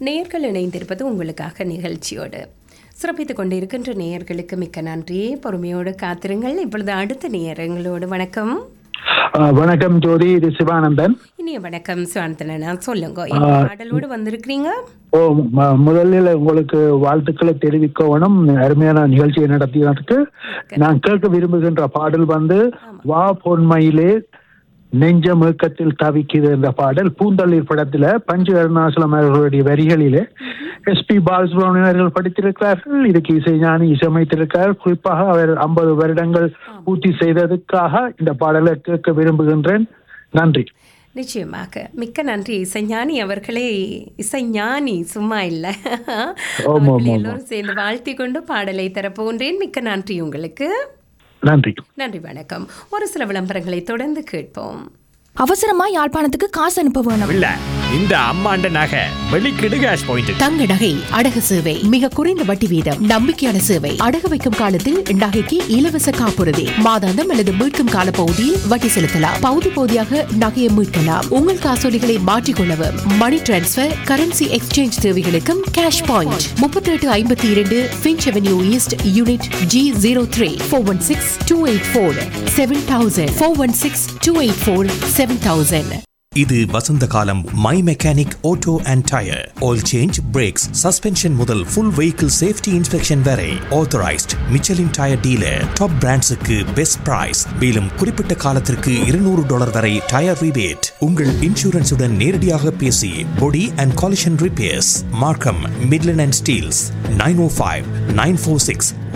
நேயர்கள் இணைந்திருப்பது உங்களுக்காக நிகழ்ச்சியோடு சிறப்பித்துக் கொண்டிருக்கின்ற நேயர்களுக்கு மிக்க நன்றி பொறுமையோடு காத்திருங்கள் இப்பொழுது அடுத்த நேயர்களோடு வணக்கம் ஆ, வணக்கம் ஜோதி இது சிவானந்தன் இனிய வணக்கம் சுவாந்தனா சொல்லுங்க என்ன பாடலோடு வந்திருக்கிறீங்க ஓ ம- முதலில் உங்களுக்கு வாழ்த்துக்களை தெரிவிக்கணும் அருமையான நிகழ்ச்சியை நடத்தியதற்கு நான் கேட்க விரும்புகின்ற பாடல் வந்து வா பொன்மையிலே நெஞ்ச முழக்கத்தில் தவிக்குது என்ற பாடல் பூந்தளிர் படத்துல பஞ்சு அருணாசலம் அவர்களுடைய வரிகளிலே எஸ்பி பாலசுப்ரமணியன் அவர்கள் படித்திருக்கிறார்கள் இதுக்கு இசைஞானி இசையமைத்திருக்கிறார் குறிப்பாக அவர் ஐம்பது வருடங்கள் பூர்த்தி செய்ததுக்காக இந்த பாடலை கேட்க விரும்புகின்றேன் நன்றி நிச்சயமாக மிக்க நன்றி இசைஞானி அவர்களே இசைஞானி சும்மா இல்லை ஆமா, அவர்களை ஆமா. எல்லோரும் சேர்ந்து வாழ்த்தி கொண்டு பாடலை தரப்போன்றேன் மிக்க நன்றி உங்களுக்கு நன்றி நன்றி வணக்கம் ஒரு சில விளம்பரங்களை தொடர்ந்து கேட்போம் அவசரமா யாழ்ப்பாணத்துக்கு காசு அனுப்ப வேணும் இல்ல இந்த அம்மாண்ட நகை வெளிக்கிடு கேஷ் பாயிண்ட் தங்க நகை அடகு சேவை மிக குறைந்த வட்டி வீதம் நம்பிக்கையான சேவை அடகு வைக்கும் காலத்தில் நகைக்கு இலவச காப்புறுதி மாதாந்தம் அல்லது மீட்கும் கால பகுதியில் வட்டி செலுத்தலாம் பகுதி பகுதியாக நகையை மீட்கலாம் உங்கள் காசோலிகளை மாற்றிக்கொள்ளவும் மணி டிரான்ஸ்பர் கரன்சி எக்ஸ்சேஞ்ச் தேவைகளுக்கும் கேஷ் பாயிண்ட் முப்பத்தி எட்டு ஐம்பத்தி இரண்டு Finch avenue east unit G zero three four one six two eight four seven thousand four one six two eight four seven thousand இது வசந்த காலம் my mechanic auto and tyre oil change brakes suspension முதல் full vehicle safety inspection வரை authorised Michelin tyre dealer top பிராண்ட்ஸுக்கு best price மேலும் குறிப்பிட்ட காலத்திற்கு இருநூறு டாலர் வரை டயர் ரிபேட் உங்கள் இன்சூரன்ஸுடன் நேரடியாக பேசி body and collision repairs Markham Midland and Steeles nine O five nine four six